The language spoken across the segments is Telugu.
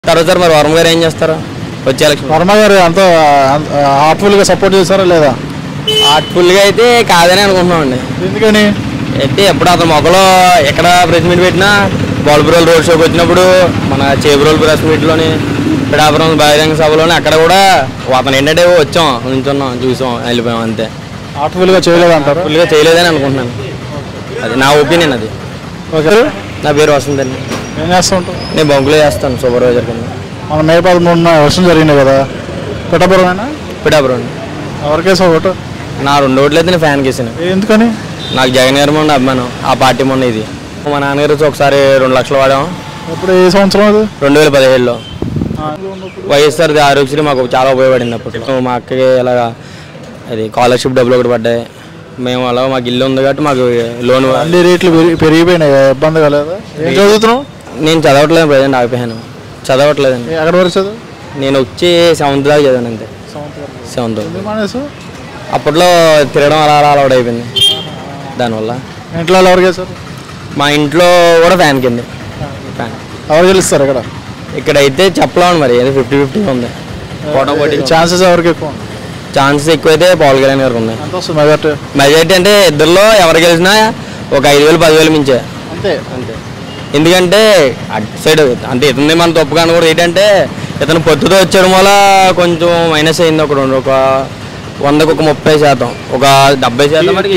తర్వాత సార్ మరి వర్మ గారు ఏం చేస్తారు వచ్చే ఎలక్షన్ వర్మ గారు అంత హార్ట్ఫుల్గా సపోర్ట్ చేస్తారా లేదా హార్ట్ఫుల్గా అయితే కాదని అనుకుంటున్నామండి ఎందుకని అయితే ఎప్పుడు అతను మొక్కలో ఎక్కడ ప్రెస్ మీట్ పెట్టినా బాల్పురోల్ రోడ్ షోకి వచ్చినప్పుడు మన చేబురోల్ ప్రెస్ మీట్లోని పిడాపురం బహిరంగ సభలోని అక్కడ కూడా అతను ఏంటంటే వచ్చాం నుంచున్నాం చూసాం వెళ్ళిపోయాం అంతే హార్ట్ఫుల్గా చేయలేదంటారు ఫుల్గా చేయలేదని అనుకుంటున్నాను అది నా ఒపీనియన్ అది ఓకే నా పేరు వసంత్ అండి ఏం చేస్తూ ఉంటాం నేను బంకులో చేస్తాను సూపర్వైజర్ కింద మన మే పదమూడున వర్షం జరిగింది కదా పిఠాపురమేనా పిడాపురం ఎవరికేసా ఓటు నా రెండు ఓట్లు అయితే నేను ఫ్యాన్ కేసాను ఏ- ఎందుకని నాకు జగన్ గారి మొన్న అభిమానం ఆ పార్టీ మొన్న ఇది మా నాన్నగారు ఒకసారి రెండు లక్షలు వాడాం ఇప్పుడు ఏ సంవత్సరం అది రెండు వేల పదిహేడులో వైఎస్ఆర్ ఆరోగ్యశ్రీ మాకు చాలా ఉపయోగపడింది అప్పుడు మా అక్కకి ఇలాగా అది స్కాలర్షిప్ డబ్బులు ఒకటి పడ్డాయి మేము అలా మాకు ఇల్లు ఉంది కాబట్టి మాకు లోన్ అన్ని రేట్లు పెరిగి- పెరిగిపోయినాయి కదా, ఇబ్బంది కలదా ఏం చదువుతున్నావు నేను చదవట్లేదు ప్రజెంట్ ఆగిపోయాను చదవట్లేదండి ఏ- ఎక్కడ వరకు చదువు నేను వచ్చి సెవెంత్ దాకా చదివాను అంతే సెవెంత్ ఎందుకు మానేసావు అప్పట్లో తిరగడం అలా అలా అలవాటు అయిపోయింది దానివల్ల ఇంట్లో వాళ్ళు ఎవరికి వేశారు మా ఇంట్లో కూడా ఫ్యాన్ కింద ఫ్యాన్ ఎవరు గెలుస్తారు ఇక్కడ ఇక్కడైతే చెప్పలేము మరి ఏదో ఫిఫ్టీ ఫిఫ్టీ ఉంది పోటా పోటీ ఛాన్సెస్ ఎవరికి ఎక్కువ ఛాన్సెస్ ఎక్కువైతే పవన్ కళ్యాణ్ గారికి ఉన్నాయి ఎంత వస్తుంది మెజార్టీ మెజారిటీ అంటే ఇద్దరిలో ఎవరు గెలిచినా ఒక ఐదు వేలు పదివేలు మించే అంతే అంతే ఎందుకంటే అటు సైడ్ అంటే ఇతని మన తప్పు కానీ కూడా ఏంటంటే ఇతను పొత్తుతో వచ్చాడు వల్ల కొంచెం మైనస్ అయింది ఒక రెండు ఒక వందకు ఒక ముప్పై శాతం ఒక డెబ్బై శాతం వరకు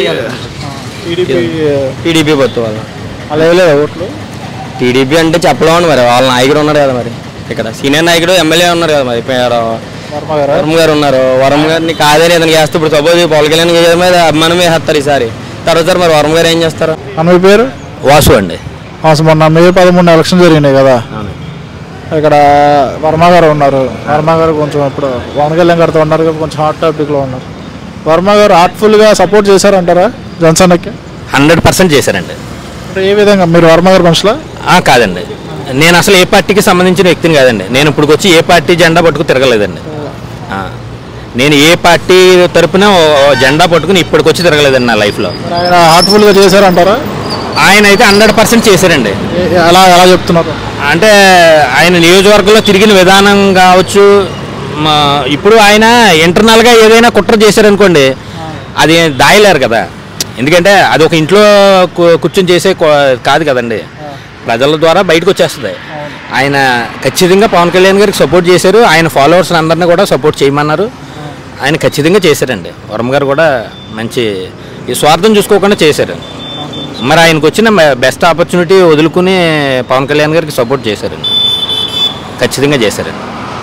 టీడీపీ టీడీపీ పొత్తు వల్ల అలా వేయలేదా ఓట్లు టీడీపీ అంటే చెప్పలేము మరి వాళ్ళ నాయకుడు ఉన్నారు కదా మరి ఇక్కడ సీనియర్ నాయకుడు ఎమ్మెల్యే ఉన్నారు కదా మరి పేరు వర్మ గారు వరం గారు ఉన్నారు వరం గారిని కాదని ఇతను చేస్తే ఇప్పుడు సపోజ్ పవన్ కళ్యాణ్ గారి మీద అభిమానమే వేస్తారు ఈసారి తర్వాత సార్ మరి వరం గారు ఏం చేస్తారు అన్న మీ పేరు వాసు అండి అసలు మొన్న మే పదమూడు ఎలక్షన్ జరిగినాయి కదా ఇక్కడ వర్మ గారు ఉన్నారు వర్మ గారు కొంచెం ఇప్పుడు పవన్ కళ్యాణ్ గారితో ఉన్నారు కదా కొంచెం హాట్ టాపిక్లో ఉన్నారు వర్మ గారు హార్ట్ఫుల్గా సపోర్ట్ చేశారంటారా జనసేనకి హండ్రెడ్ పర్సెంట్ చేశారండి అంటే ఏ విధంగా మీరు వర్మ గారు మనుషులా ఆ, కాదండి నేను అసలు ఏ పార్టీకి సంబంధించిన వ్యక్తిని కాదండి నేను ఇప్పుడు వచ్చి ఏ పార్టీ జెండా పట్టుకు తిరగలేదండి ఆ. నేను ఏ పార్టీ తరపున ఓ- ఓ జెండా పట్టుకుని ఇప్పటికొచ్చి తిరగలేదండి నా లైఫ్లో మరి ఆయన హార్ట్ఫుల్గా చేశారంటారా ఆయన అయితే హండ్రెడ్ పర్సెంట్ చేశారండి ఏ- ఎలా ఎలా చెప్తున్నారు అంటే ఆయన నియోజకవర్గంలో తిరిగిన విధానం కావచ్చు మా ఇప్పుడు ఆయన ఇంటర్నల్గా ఏదైనా కుట్ర చేశారనుకోండి అది దాయలేరు కదా ఎందుకంటే అది ఒక ఇంట్లో కు- కూర్చొని చేసే కో- కాదు కదండి ప్రజల ద్వారా బయటకు వచ్చేస్తుంది ఆయన ఖచ్చితంగా పవన్ కళ్యాణ్ గారికి సపోర్ట్ చేశారు ఆయన ఫాలోవర్స్ అందరినీ కూడా సపోర్ట్ చేయమన్నారు ఆయన ఖచ్చితంగా చేశారండి వరం గారు కూడా మంచి ఈ స్వార్థం చూసుకోకుండా చేశారు మరి ఆయనకు వచ్చిన బెస్ట్ ఆపర్చునిటీ వదులుకుని పవన్ కళ్యాణ్ గారికి సపోర్ట్ చేశారండి ఖచ్చితంగా చేశారండి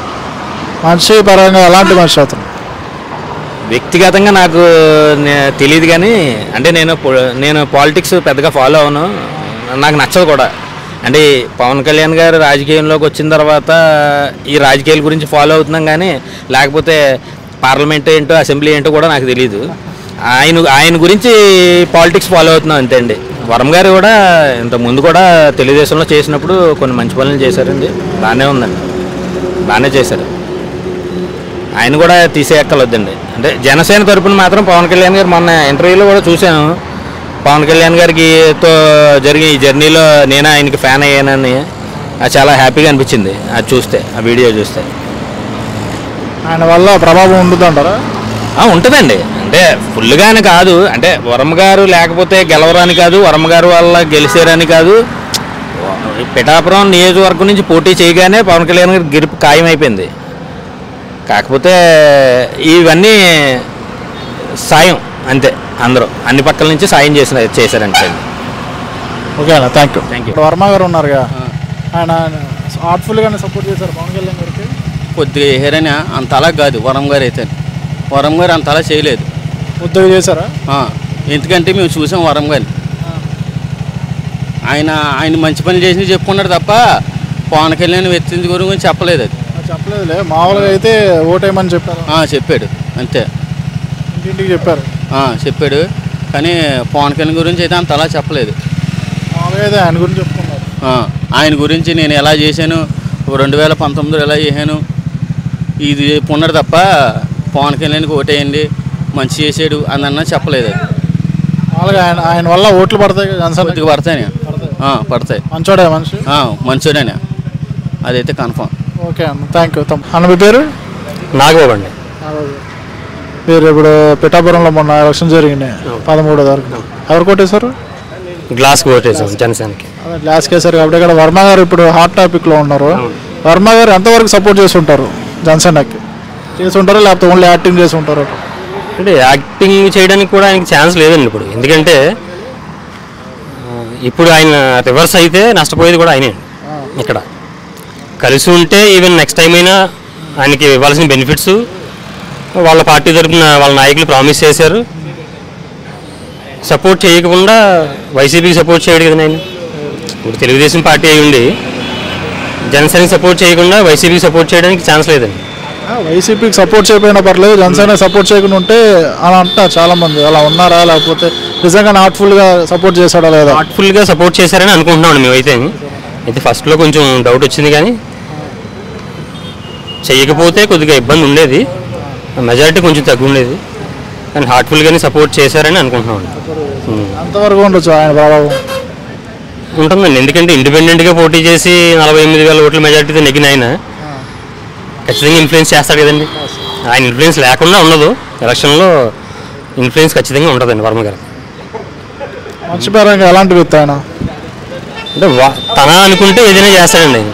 మనిషి పరంగా ఎలాంటి మనిషి అతను వ్యక్తిగతంగా నాకు నే- తెలియదు కానీ అంటే నేను పొ- నేను పాలిటిక్స్ పెద్దగా ఫాలో అవను నాకు నచ్చదు కూడా అంటే పవన్ కళ్యాణ్ గారు రాజకీయంలోకి వచ్చిన తర్వాత ఈ రాజకీయాల గురించి ఫాలో అవుతున్నాం కానీ లేకపోతే పార్లమెంట్ ఏంటో అసెంబ్లీ ఏంటో కూడా నాకు తెలియదు ఆయన ఆయన గురించి పాలిటిక్స్ ఫాలో అవుతున్నాం అంతే అండి వరం గారు కూడా ఇంత ముందు కూడా తెలుగుదేశంలో చేసినప్పుడు కొన్ని మంచి పనులు చేశారండి బాగానే ఉందండి బాగానే చేశారు ఆయన కూడా తీసేయక్కర్లేదండి అంటే జనసేన తరపున మాత్రం పవన్ కళ్యాణ్ గారు మొన్న ఇంటర్వ్యూలో కూడా చూశాను పవన్ కళ్యాణ్ గారికి తో జరిగిన ఈ జర్నీలో నేను ఆయనకి ఫ్యాన్ అయ్యానని అది చాలా హ్యాపీగా అనిపించింది అది చూస్తే ఆ వీడియో చూస్తే ఆయన వల్ల ప్రభావం ఉంటుందంటారా ఆ, ఉంటుందండి అంటే ఫుల్గానే కాదు అంటే వరమ గారు లేకపోతే గెలవరని కాదు వరమ గారు వల్ల గెలిచారని కాదు పిఠాపురం నియోజకవర్గం నుంచి పోటీ చేయగానే పవన్ కళ్యాణ్ గారి గెలుపు ఖాయమైపోయింది కాకపోతే ఇవన్నీ సాయం అంతే అందరూ అన్ని పక్కల నుంచి సాయం చేసిన చేశారంటే ఓకే అన్న థ్యాంక్ యూ Thank you. ఇప్పుడు వర్మ గారు ఉన్నారుగా ఆయన హార్ట్ఫుల్గానే సపోర్ట్ చేశారు పవన్ కళ్యాణ్ గారికి కొద్దిగా వేరేనా అంత అలా కాదు వరం గారు అయితే వరం గారు అంత అలా చేయలేదు ఉద్యోగం చేశారా ఆ, ఎందుకంటే మేము చూసాం వరం గారిని ఆయన ఆయన మంచి పని చేసి చెప్పుకున్నాడు తప్ప పవన్ కళ్యాణ్ వ్యక్తి గురించి చెప్పలేదు అది నాకు చెప్పలేదులే మామూలుగా అయితే ఓటేయమని చెప్పారు ఆ, చెప్పాడు అంతే ఇంటింటికి చెప్పారు ఆ, చెప్పాడు కానీ పవన్ కళ్యాణ్ గురించి అయితే అంత అలా చెప్పలేదు మామూలుగా అయితే ఆయన గురించి చెప్పుకున్నారు ఆ, ఆయన గురించి నేను ఎలా చేశాను రెండు వేల పంతొమ్మిదిలో ఎలా చేశాను ఇది ఉన్నాడు తప్ప పవన్ కళ్యాణ్కి ఓటేయండి మంచి చేసాడు అని అన్నా చెప్పలేదు అది మామూలుగా ఆయన ఆయన వల్ల ఓట్లు పడతాయి కదా జనసేన కొద్దిగా పడతాయి పడతాయి ఆ, పడతాయి మంచోడే మనిషి ఆ, మంచోడేనే అదైతే కన్ఫామ్ ఓకే అన్న థ్యాంక్ యూ తమ్ అన్న మీ పేరు నాగబాబు అండి మీరు ఇప్పుడు పిఠాపురంలో మొన్న ఎలక్షన్ జరిగినాయి పదమూడో తారీఖు ఎవరు కొట్టేశారు గ్లాస్కి ఓటేసాం జనసేనకి అదే గ్లాస్ కేసారు కాబట్టి ఇక్కడ వర్మ గారు ఇప్పుడు హాట్ టాపిక్లో ఉన్నారు వర్మ గారు ఎంతవరకు సపోర్ట్ చేసి ఉంటారు జనసేనకి చేసి ఉంటారు లేకపోతే ఓన్లీ యాక్టింగ్ చేసి ఉంటారు అంటే యాక్టింగ్ చేయడానికి కూడా ఆయనకి ఛాన్స్ లేదండి ఇప్పుడు ఎందుకంటే ఆ, ఇప్పుడు ఆయన రివర్స్ అయితే నష్టపోయేది కూడా ఆయనే ఇక్కడ కలిసి ఉంటే ఈవెన్ నెక్స్ట్ టైం అయినా ఆయనకి ఇవ్వాల్సిన బెనిఫిట్స్ వాళ్ళ పార్టీ తరఫున వాళ్ళ నాయకులు ప్రామిస్ చేశారు సపోర్ట్ చేయకుండా వైసీపీకి సపోర్ట్ చేయడు కదా ఆయన ఇప్పుడు తెలుగుదేశం పార్టీ అయి ఉండి జనసేనకి సపోర్ట్ చేయకుండా వైసీపీకి సపోర్ట్ చేయడానికి ఛాన్స్ లేదండి వైసీపీకి సపోర్ట్ చేయకపోయినా పర్లేదు జనసేన సపోర్ట్ చేయకుండా ఉంటే అలా అంటున్నారు చాలా మంది అలా ఉన్నారా లేకపోతే నిజంగా హార్ట్ఫుల్గా సపోర్ట్ చేశాడా లేదా హార్ట్ఫుల్గా సపోర్ట్ చేశారని అనుకుంటున్నాం మేమైతే అయితే ఫస్ట్లో కొంచెం డౌట్ వచ్చింది కానీ చేయకపోతే కొద్దిగా ఇబ్బంది ఉండేది మెజారిటీ కొంచెం తగ్గు ఉండేది కానీ హార్ట్ఫుల్గానే సపోర్ట్ చేశారని అనుకుంటున్నాం ఉం. అంతవరకు ఉండొచ్చు ఆయన ప్రభావం ఉంటుందండి ఎందుకంటే ఇండిపెండెంట్గా పోటీ చేసి నలభై ఎనిమిది వేల ఓట్ల మెజారిటీతో నెగ్గిన ఆయన ఖచ్చితంగా ఇన్ఫ్లుయెన్స్ చేస్తాడు కదండి ఆయన ఇన్ఫ్లుయెన్స్ లేకుండా ఉండదు ఎలక్షన్లో ఇన్ఫ్లుయెన్స్ ఖచ్చితంగా ఉంటుందండి వర్మ గారు మంచి పరంగా ఎలాంటి వ్యక్తి ఆయన అంటే వా- తన అనుకుంటే ఏదైనా చేస్తాడండి ఆయన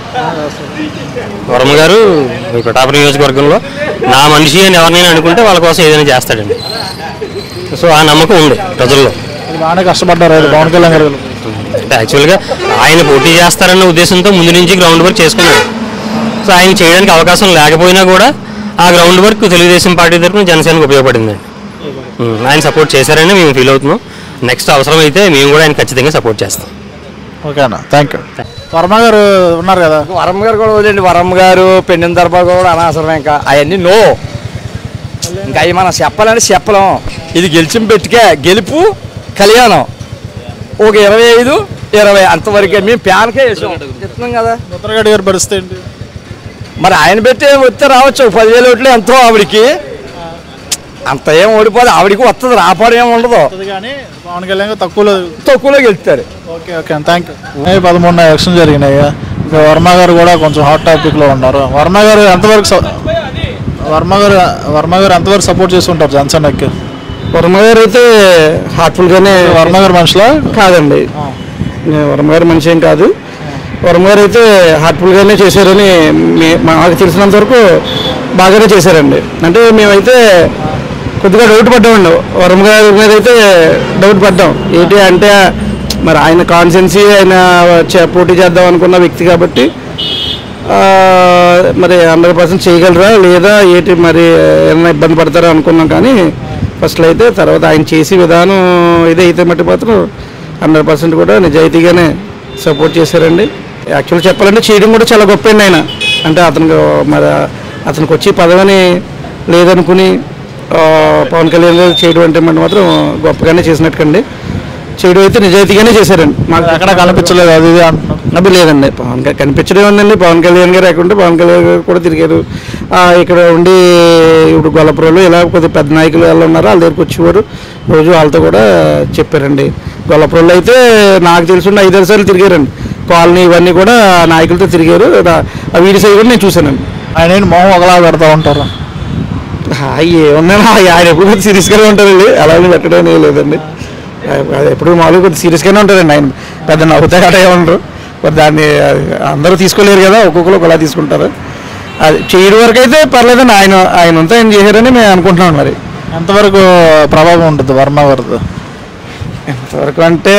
వర్మ గారు ఈ పిఠాపురం నియోజకవర్గంలో నా మనిషి అని ఎవరినైనా అనుకుంటే వాళ్ళ కోసం ఏదైనా చేస్తాడండి సో ఆ నమ్మకం ఉంది ప్రజల్లో అది బాగానే కష్టపడ్డారు ఆయన పవన్ కళ్యాణ్ గారు అంటే యాక్చువల్గా ఆయన పోటీ చేస్తారన్న ఉద్దేశంతో ముందు నుంచి గ్రౌండ్ వర్క్ చేసుకున్నాడు సో ఆయన చేయడానికి అవకాశం లేకపోయినా కూడా ఆ గ్రౌండ్ వర్క్ తెలుగుదేశం పార్టీ తరఫున జనసేనకు ఉపయోగపడిందండి ఉం, ఆయన సపోర్ట్ చేశారని మేము ఫీల్ అవుతున్నాం నెక్స్ట్ అవసరం అయితే మేము కూడా ఆయన ఖచ్చితంగా సపోర్ట్ చేస్తాం ఓకే అన్న థ్యాంక్ యూ వర్మ గారు ఉన్నారు కదా వరమ్మ గారు కూడా వదిలేండి వరమ్మ గారు పెండిన దర్బార్ కూడా అనవసరం ఇంకా అవన్నీ నో ఇంకా అవి మనం చెప్పాలంటే చెప్పలేం ఇది గెలిచిన పెట్టికే గెలుపు కళ్యాణం ఒక ఇరవై ఐదు ఇరవై అంతవరకే మేము ప్యాన్కే వేసాం చెప్తున్నాం కదా ముద్రగడ్డి గారి పరిస్థితి ఏంటి మరి ఆయన పెట్టి వస్తే రావచ్చు ఒక పదివేలు ఓట్లు ఎంతో ఆవిడికి అంత ఏం ఓడిపోదు ఆవిడికి వస్తుంది రాపాడు ఏమి ఉండదు వస్తుంది కానీ పవన్ కళ్యాణ్ గారు తక్కువలో తక్కువలో గెలుస్తారు okay okay thank you May పదమూడున ఎలక్షన్ జరిగినాయి ఇంకా వర్మ గారు కూడా కొంచెం హాట్ టాపిక్లో ఉన్నారు వర్మ గారు ఎంతవరకు స- వర్మ గారు వర్మ గారు ఎంతవరకు సపోర్ట్ చేసి ఉంటారు జనసేనకి వర్మ గారు అయితే హార్ట్ఫుల్గానే వర్మ గారు మనుషులా కాదండి నేను వర్మ గారు మనిషి ఏం కాదు వర్మ గారు అయితే హార్ట్ఫుల్గానే చేశారని మే- మాకు తెలిసినంత వరకు బాగానే చేశారండి అంటే మేమైతే కొద్దిగా డౌట్ పడ్డామండి వర్మ గారి మీద అయితే డౌట్ పడ్డాం ఏంటి అంటే మరి ఆయన కాన్సెన్సీ ఆయన చే- పోటీ చేద్దాం అనుకున్న వ్యక్తి కాబట్టి ఆ, మరి హండ్రెడ్ పర్సెంట్ చేయగలరా లేదా ఏంటి మరి ఏమైనా ఇబ్బంది పడతారా అనుకున్నాం కానీ ఫస్ట్లో అయితే తర్వాత ఆయన చేసే విధానం ఇదైతే మట్టి మాత్రం హండ్రెడ్ పర్సెంట్ కూడా నిజాయితీగానే సపోర్ట్ చేశారండి యాక్చువల్ చెప్పాలంటే చేయడం కూడా చాలా గొప్ప అండి ఆయన అంటే అతనికి మరి అతనికి వచ్చి పదవిని లేదనుకుని ఆ, పవన్ కళ్యాణ్ గారు చేయడం అంటే మరి మాత్రం గొప్పగానే చేసినట్టుకండి చేయడం అయితే నిజాయితీగానే చేశారండి మాకు ఎక్కడ కనిపించలేదు అది ఇది అంటున్నారు అబ్బి లేదండి పవన్ కళ్యాణ్ కనిపించడం ఉందండి పవన్ కళ్యాణ్ గారు ఎక్కడ పవన్ కళ్యాణ్ గారు కూడా తిరిగారు ఆ, ఇక్కడ ఉండి ఇప్పుడు గొల్లపురంలో ఇలా కొద్ది పెద్ద నాయకులు వాళ్ళు ఉన్నారు వాళ్ళ దగ్గరికి వచ్చేవారు రోజు వాళ్ళతో కూడా చెప్పారండి గొల్లపురంలో అయితే నాకు తెలిసి ఐదారు సార్లు తిరిగారండి కాలనీ ఇవన్నీ కూడా నాయకులతో తిరిగారు ఆ- ఆ వీడియోస్ అవి కూడా నేను చూశానండి ఆయన ఏంటి మొహం ఒకలా పెడతా ఉంటారు ఏమన్నా ఆయన ఎప్పుడు కొద్ది సీరియస్గానే ఉంటారండి అలాగే పెట్టడం ఏం లేదండి ఆ- ఎప్పుడు మామూలుగా కొద్ది సీరియస్గానే ఉంటారండి ఆయన పెద్ద నవ్వుతా గట్రా ఏమంటారు మరి దాన్ని అందరూ తీసుకోలేరు కదా ఒక్కొక్కరు ఒకలా తీసుకుంటారు అది చేయడం వరకు అయితే పర్లేదండి ఆయన ఆయన అంతా ఆయన చేశారని మేము అనుకుంటున్నాం మరి ఎంతవరకు ప్రభావం ఉంటుంది వర్మ గారిది ఎంతవరకు అంటే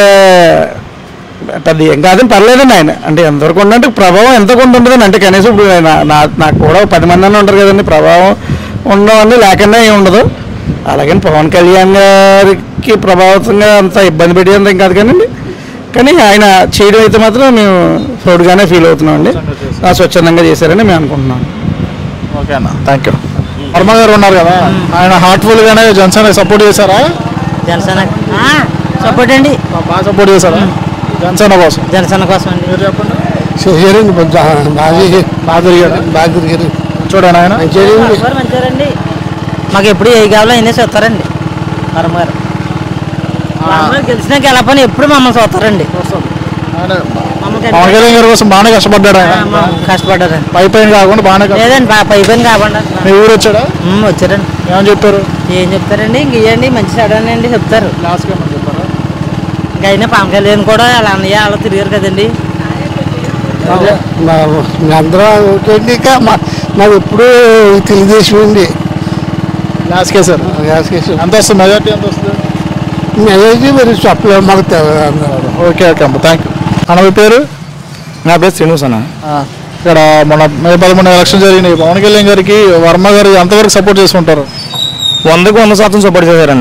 పెద్ద ఏం కాదని పర్లేదండి ఆయన అంటే ఎంతవరకు ఉందంటే ప్రభావం ఎంత కొంత ఉంటుందండి అంటే కనీసం ఇప్పుడు నా- నా- నాకు కూడా ఒక పది మంది అన్న ఉంటారు కదండి ప్రభావం ఉండవన్నీ లేకుండా ఏమి ఉండదు అలాగని పవన్ కళ్యాణ్ గారికి ప్రభావితంగా అంత ఇబ్బంది పెట్టేంత ఏం కాదు కానండి కానీ ఆయన చేయడం అయితే మాత్రం మేము ప్రౌడ్గానే ఫీల్ అవుతున్నాం అండి ఆ, స్వచ్ఛందంగా చేశారని మేము అనుకుంటున్నాం ఓకే అన్న థ్యాంక్ యూ వర్మ గారు ఉన్నారు కదా ఆయన హార్ట్ఫుల్ గానే జనసేన సపోర్ట్ చేశారా జనసేన సపోర్ట్ అండి బాగా సపోర్ట్ చేశారా జనసేన కోసం జనసేన కోసం అండి మీరు చెప్పండి చేశారండి బాగా బాగా తిరిగాడు బాగా తిరిగారు చూడండి ఆయన ఎవరు మంచివారండి మాకు ఎప్పుడు ఏ కావాలో అయినా చూస్తారండి వరమ గారు వరమ గారు గెలిచినాక ఎలా పని ఎప్పుడు మమ్మల్ని చూస్తారండి ఆయన మమ్మల్ని పవన్ కళ్యాణ్ గారి కోసం బాగానే కష్టపడ్డాడు ఆయన కష్టపడ్డారు పై పైన కాకుండా బాగానే కష్టపడ్డాడు. లేదండి బా పై పని కాకుండా మీ ఊరు వచ్చాడా ఉమ్, వచ్చారండి ఏమని చెప్పారు ఏం చెప్తారండి ఇంక ఇవ్వండి మంచి సడన్ చెప్తారు లాస్ట్గా ఏమని చెప్పారా ఇంకా అయినా పవన్ కళ్యాణ్ కూడా అలా అన్నయ్య అలా తిరిగారు కదండి అందరూ ఓకేండి ఇక మా- మాది ఎప్పుడు తెలుగుదేశం అండి లాస్ట్కే సార్ ఎంత వస్తుంది మెజార్టీ ఎంత వస్తుంది మెజారిటీ మరి చెప్పలేము మాకు తెలియదు ఓకే ఓకే అమ్మ థ్యాంక్ యూ అన్న మీ పేరు నా పేరు శ్రీనివాస్ అన్న ఆ, ఇక్కడ మన మే పదమూడు ఎలక్షన్ జరిగినాయి పవన్ కళ్యాణ్ గారికి వర్మ గారు ఎంతవరకు సపోర్ట్ చేసుకుంటారు వందకు వంద శాతం సపోర్ట్ చేశారన్న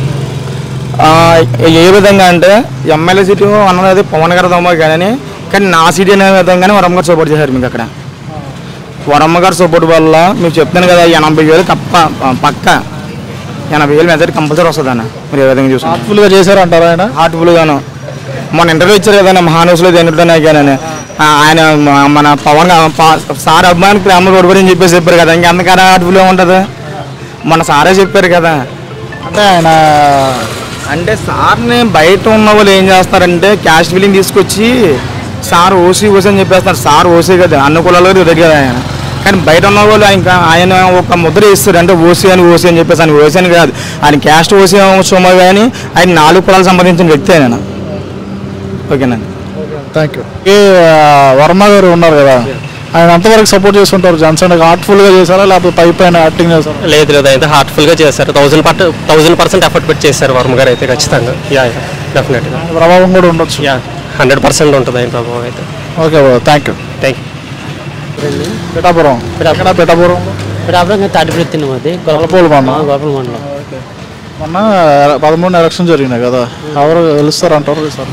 ఆ, ఏ విధంగా అంటే ఎమ్మెల్యే సీటు అన్నది పవన్ గారు దమ్మ కానీ కానీ నా సీట్ అనే విధంగానే వరమ్మ గారు సపోర్ట్ చేశారు మీకు అక్కడ వరమ్మ గారు సపోర్ట్ వల్ల మీకు చెప్తాను కదా ఎనభై వేలు కప్ప పక్క ఎనభై వేలు మెజారిటీ కంపల్సరీ వస్తుంది అన్న మీరు ఏ విధంగా చూసుకుంటారు హార్ట్ఫుల్గా చేశారు అంటారా ఆయన హార్ట్ఫుల్ గాను మొన్న ఇంటర్వ్యూ ఇచ్చారు కదన్న మహాన్యూస్లో దేనితోనే కానీ ఆయన మ- మన పవన్ గా- ప- సార్ అభిమానికి ప్రేమ కొడుకుని అని చెప్పేసి చెప్పారు కదా ఇంకా అంతకన్నా హార్ట్ఫుల్గా ఉంటుంది మన సారే చెప్పారు కదా అంటే ఆయన అంటే సార్ని బయట ఉన్న వాళ్ళు ఏం చేస్తారంటే క్యాష్ ఫీలింగ్ తీసుకొచ్చి సార్ ఓసీ ఓసీ అని చెప్పేస్తారు సార్ ఓసీ కదా అన్ని కులాలు రెడీ కదా ఆయన కానీ బయట ఉన్న వాళ్ళు ఇంకా ఆయన ఒక ముద్ర ఇస్తారు అంటే ఓసీ అని ఓసీ అని చెప్పేసి ఆయన ఓసీ అని కాదు ఆయన క్యాస్ట్ ఓసీ సొమ్మ కానీ ఆయన నాలుగు కులాలకు సంబంధించిన వ్యక్తి ఆయన ఓకేనండి థ్యాంక్ యూ ఏ ఆ, వర్మ గారు ఉన్నారు కదా ఆయన ఎంతవరకు సపోర్ట్ చేస్తుంటారు జనసేన హార్ట్ఫుల్గా చేశారా లేకపోతే పై పైన యాక్టింగ్ చేశారా లేదు లేదు అయితే హార్ట్ఫుల్గా చేశారు థౌసండ్ పట్ థౌసండ్ పర్సెంట్ ఎఫర్ట్ పెట్టి చేశారు వర్మ గారు అయితే ఖచ్చితంగా యా యా డెఫినెట్గా ఆయన ప్రభావం కూడా ఉండొచ్చు యా హండ్రెడ్ పర్సెంట్ ఉంటుంది ఆయన ప్రభావం అయితే ఓకే బాబు thank you thank you Pithapuram ఎక్కడ పిఠాపురం ప్రాబ్లం తాటిపూడి తిన్నాం అది గొల్లపూలు మొన్న గోపాల మండలం మొన్న పదమూడు ఎలక్షన్ జరిగినాయి కదా ఎవరు గెలుస్తారు అంటారు సార్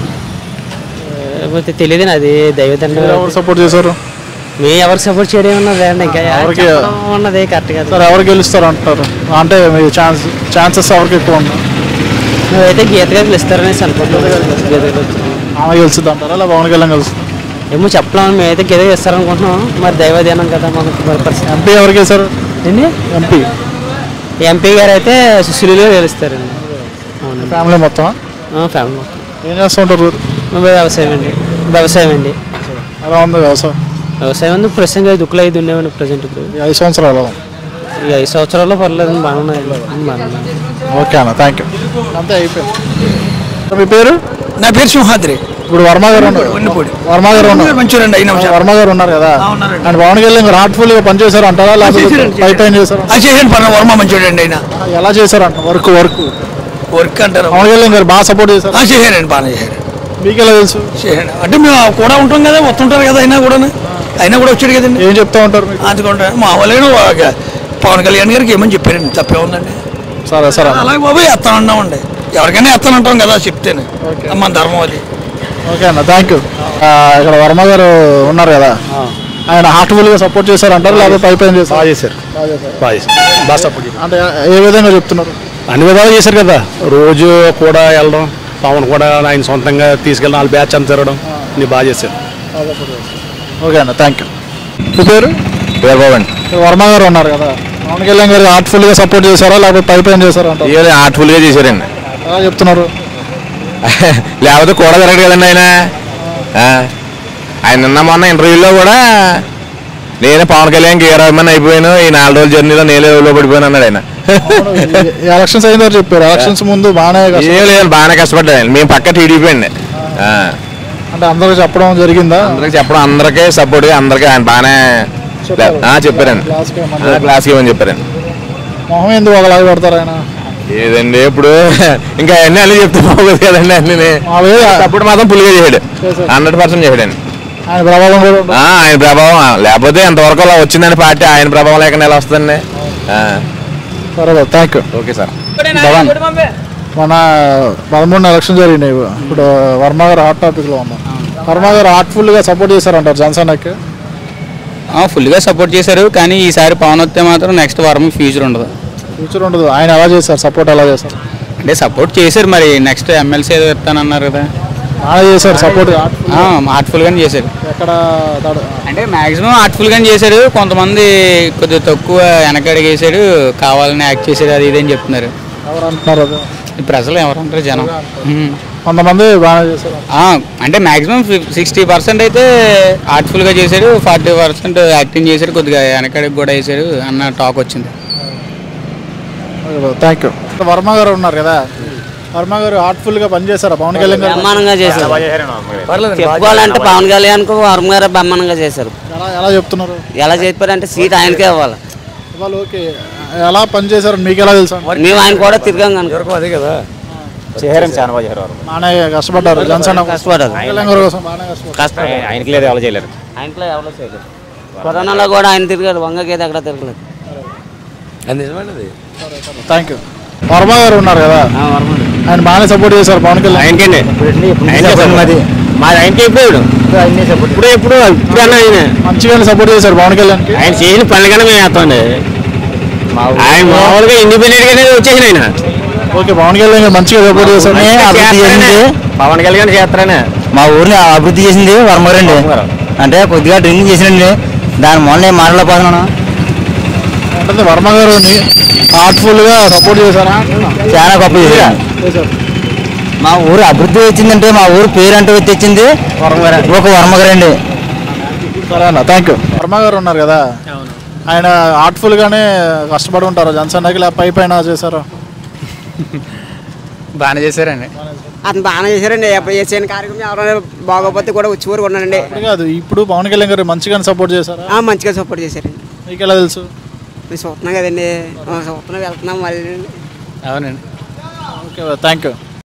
లేకపోతే తెలియదు అది దైవదండ మీరు ఎవరు సపోర్ట్ చేశారు మీ ఎవరు సపోర్ట్ చేయడం ఉన్నది అండి ఇంకా ఎవరికి- చెప్పడం ఉన్నది కరెక్ట్గా సార్ ఎవరు గెలుస్తారు అంటారు అంటే మీ ఛాన్స్ ఛాన్సెస్ ఎవరికి ఎక్కువ ఉన్నాయి నువ్వైతే గీత గారు ఇస్తారనేసి అనుకుంటున్నాను గీత గారు వచ్చి. ఆమె గెలుస్తుంది అంటారా లేదా పవన్ కళ్యాణ్ గెలుస్తుంది ఏమో చెప్పలేము మేమైతే గీత గారు ఇస్తారనుకుంటున్నాం మరి దైవదేనం కదా మనకు మరి పరిస్థితి ఎంపీ ఎవరికి వేశారు ఏంటి ఎంపీ ఎంపీ గారు అయితే సుశీలుగా గెలుస్తారండి అవునండి ఫ్యామిలీ మొత్తం ఆ, ఫ్యామిలీ మొత్తం ఏం చేస్తూ ఉంటారు మీరు వ్యవసాయం అండి వ్యవసాయం అండి ఎలా ఉంది వ్యవసాయం వ్యవసాయం ఉంది ప్రస్తుతం దుక్కులు ఐదు ఉండేవండి ప్రజెంట్ ఇప్పుడు ఈ ఐదు సంవత్సరాలు ఎలా ఉంది ఈ ఐదు సంవత్సరాల్లో పర్లేదు బాగున్నాయి బాగున్నాయి ఓకే అన్న థ్యాంక్ యూ అంతే అయిపోయింది మీ పేరు నా పేరు సింహాద్రి ఇప్పుడు వర్మ గారు ఉన్నారు వర్మ గారు ఉన్నారు మంచిదండి అయినా వర్మ గారు ఉన్నారు కదా అండ్ పవన్ కళ్యాణ్ గారు హార్ట్ఫుల్ గా పనిచేశారు అంటారా లేకపోతే చేశారండి, పై పైన చేశారు చేసాను పర్ణ వర్మ మంచిదండి అయినా ఎలా చేశారు అంట వర్క్ వర్క్ వర్క్ అంటారు పవన్ కళ్యాణ్ గారు బాగా సపోర్ట్ చేశారు చేశారండి బాగా చేశారు మీకు ఎలా తెలుసు చేశాడు అంటే మేము కూడా ఉంటాం కదా వస్తుంటారు కదా అయినా కూడా అయినా కూడా వచ్చాడు కదండి ఏం చెప్తా ఉంటారు మీకు అందుకుంటా మా వాళ్ళే పవన్ కళ్యాణ్ గారికి ఏమని చెప్పారండి తప్పే ఉందండి సరే సరే అలాగే బాబు ఎత్తానంటామండి ఎవరికైనా ఎత్తానంటాం కదా చెప్తేనే మన ధర్మం అది ఓకే అన్న థ్యాంక్ యూ ఇక్కడ వర్మ గారు ఉన్నారు కదా ఆయన హార్ట్ఫుల్ గా సపోర్ట్ చేశారు అంటారు లేకపోతే పై పైన చేశారు బాగా చేశారు బాగా చేశారు బాగా సపోర్ట్ చేశారు అంటే ఏ విధంగా చెప్తున్నారు అన్ని విధాలు చేశారు కదా రోజు కూడా వెళ్ళడం పవన్ కూడా ఆయన సొంతంగా తీసుకెళ్ళడం వాళ్ళ బ్యాచ్ అంత తిరగడం అన్ని బాగా చేశారు ఓకే అన్న థ్యాంక్ యూ మీ పేరు పేరు బాబండి వర్మ గారు ఉన్నారు కదా పవన్ కళ్యాణ్ గారు హార్ట్ఫుల్ గా సపోర్ట్ చేశారా లేకపోతే పై పైన చేశారా అంటారు ఇవాళ హార్ట్ఫుల్గా చేశారండి ఎలా చెప్తున్నారు లేకపోతే కూడా జరగదు కదండి ఆయన ఆ, ఆయన నిన్న మొన్న ఇంటర్వ్యూలో కూడా నేనే పవన్ కళ్యాణ్ గీర అభిమాని అయిపోయాను ఈ నాలుగు రోజుల జర్నీలో నేనే లో పడిపోయాను అన్నాడు ఆయన ఈ ఎలక్షన్స్ అయిన తర్వాత చెప్పారు ఎలక్షన్స్ ముందు బాగానే కష్టం- ఏం లేదు బాగానే కష్టపడ్డాడు ఆయన మేము పక్క టీడీపీ అండి ఆ, అంటే అందరికి చెప్పడం జరిగిందా అందరికి చెప్పడం అందరికీ సపోర్ట్గా అందరికీ ఆయన బాగానే ఆ, చెప్పారండి క్లాస్కి ఏమన్నా ఆ, క్లాస్కి ఇవ్వని చెప్పారండి మొహం ఎందుకు ఒకలాగా పెడతారు ఆయన ఏదండి ఇప్పుడు ఇంకా అన్నీ అన్నీ చెప్తే బాగోదు కదండి అన్నీ మామూలుగా అప్పుడు మాత్రం పులిగా చేశాడు చేశాడు. హండ్రెడ్ పర్సెంట్ చేశాడండి ఆయన ప్రభావం కూడా ఉంటుంది. ఆ, ఆయన ప్రభావం లేకపోతే ఎంతవరకు అలా వచ్చిందని పార్టీ ఆయన ప్రభావం లేకుండా ఎలా వస్తుందండి ఆ, సరే thank you okay sir Bhavan మన పదమూడు ఎలక్షన్ జరిగినాయి ఇప్పుడు వర్మ గారు హాట్ టాపిక్ లో ఉన్నాం వర్మ గారు హార్ట్ఫుల్ గా సపోర్ట్ చేశారంటారు జనసేనకి ఫుల్గా సపోర్ట్ చేశారు కానీ ఈసారి పవన్ వస్తే మాత్రం నెక్స్ట్ వారం ఫ్యూచర్ ఉండదు ఫ్యూచర్ ఉండదు ఆయన ఎలా చేశారు సపోర్ట్ ఎలా చేశారు అంటే సపోర్ట్ చేశారు మరి నెక్స్ట్ ఎమ్మెల్సీ ఏదో ఇస్తానన్నారు కదా బాగా చేశారు సపోర్ట్ హార్ట్ఫుల్గానే చేశారు ఎక్కడ తడ- అంటే మాక్సిమం హార్ట్ఫుల్గానే చేశారు కొంతమంది కొద్దిగా తక్కువ వెనకడిగేశాడు కావాలని యాక్ట్ చేశారు అది ఇది అని చెప్తున్నారు ఎవరు అంటున్నారు అది ఈ ప్రజలు ఎవరంటారు జనం ఉమ్. కొంతమంది బాగా చేశారు ఆ, అంటే మాక్సిమం సిక్స్టీ పర్సెంట్ అయితే ఆర్ట్ఫుల్గా చేశాడు ఫార్టీ పర్సెంట్ యాక్టింగ్ చేశాడు కొద్దిగా వెనకడికి కూడా వేసాడు అన్న టాక్ వచ్చింది థ్యాంక్ యూ వర్మ గారు ఉన్నారు కదా వర్మ గారు హార్ట్ఫుల్ గా పనిచేశారా పవన్ కళ్యాణ్ గారు బ్రహ్మాండంగా చేశారు చెప్పుకోవాలంటే పవన్ కళ్యాణ్ కు వర్మ గారు బ్రహ్మాండంగా చేశారు ఎలా ఎలా చెప్తున్నారు ఎలా చెప్పారంటే సీట్ ఆయనకే ఇవ్వాలి ఇవాళ ఓకే ఎలా పనిచేశారు మీకు ఎలా తెలుసు మేము ఆయన కూడా తిరిగాం కనుక అదే కదా చేశారని చాలా బాగా చేశారు వాళ్ళు. బాగానే కష్టపడ్డారు జనసేన కోసం. కష్టపడ్డారు. పవన్ కళ్యాణ్ గారి కోసం బాగానే కష్టపడ్డారు కష్టపడ్డారు. ఆయనకి లేదు ఎవరు చేయలేరు ఆయనలో ఎవరో చేయలేదు కరోనాలో కూడా ఆయన తిరిగాడు వంగకి అయితే ఎక్కడ తిరగలేదు థ్యాంక్ యూ వర్మ గారు ఉన్నారు కదా ఆయన బాగానే సపోర్ట్ చేశారు పవన్ కళ్యాణ్ ఆయనకండి మాది మాది ఆయనకి ఇప్పుడు ఇప్పుడు ఎప్పుడు ఇప్పుడు అన్న ఆయన మంచిగానే సపోర్ట్ చేశారు పవన్ కళ్యాణ్ ఆయన చేసిన పనులుగానే మేము వేస్తామండి ఆయన మామూలుగా ఇండిపెండెంట్ గానే వచ్చేసిన ఆయన ఓకే పవన్ కళ్యాణ్ గారు మంచిగా సపోర్ట్ చేశారు అభివృద్ధి చేసింది పవన్ కళ్యాణ్ చేస్తారనే మా ఊరిని అభివృద్ధి చేసింది వర్మగారండి అంటే కొద్దిగా డ్రింకింగ్ చేసినండి దాని మొన్న నేను మాట్లాడలేకపోతున్నాను అంటే వర్మ గారు హార్ట్ఫుల్ గా సపోర్ట్ చేశారా చాలా గొప్ప చేశారు మా ఊరు అభివృద్ధి వచ్చిందంటే మా ఊరు పేరు అంటూ తెచ్చింది ఒక వర్మగారండి సరే అన్న థ్యాంక్ యూ వర్మ గారు ఉన్నారు కదా ఆయన హార్ట్ఫుల్ గానే కష్టపడి ఉంటారు జనసేనకి లేక పై పైన చేశారు బాగానే చేశారండి అతను బాగానే చేశారండి ఎప్పుడు చేసిన కార్యక్రమం ఎవరైనా బాగోపోతే కూడా వచ్చి ఊరు ఉన్నానండి ఇప్పుడు కాదు ఇప్పుడు పవన్ కళ్యాణ్ గారు మంచిగానే సపోర్ట్ చేశారా ఆ, మంచిగా సపోర్ట్ చేశారండి మీకు ఎలా తెలుసు మేము చూస్తున్నాం కదండి ఆ, చూస్తున్నాం వెళ్తున్నాం మళ్ళీ అవునండి ఓకే థ్యాంక్ యూ